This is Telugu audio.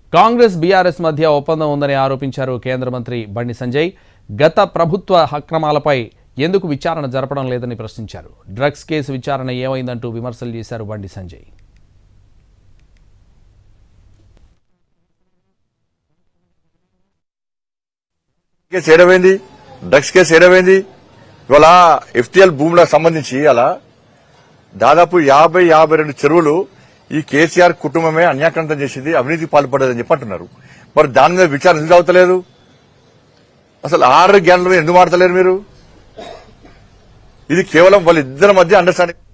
కాంగ్రెస్ బీఆర్ఎస్ మధ్య ఒప్పందం ఉందని ఆరోపించారు కేంద్ర మంత్రి బండి సంజయ్ గత ప్రభుత్వ అక్రమాలపై ఎందుకు విచారణ జరపడం లేదని ప్రశ్నించారు డ్రగ్స్ కేసు విచారణ ఏమైందంటూ విమర్శలు చేశారు బండి సంజయ్ కేసు ఏడమైంది డ్రగ్స్ కేసు ఏడమైంది ఇవాళ ఎఫ్టీఎల్ భూములకు సంబంధించి అలా దాదాపు యాభై యాభై రెండు చెరువులు ఈ కేసీఆర్ కుటుంబమే అన్యాక్రాంతం చేసింది అవినీతికి పాల్పడదని చెప్పి అంటున్నారు మరి దాని మీద విచారణ ఎందుకు అవుతలేదు అసలు ఆరు గ్యాన్ల మీద ఎందుకు మాడతలేరు మీరు ఇది కేవలం వాళ్ళిద్దరి మధ్య అండర్స్టాండింగ్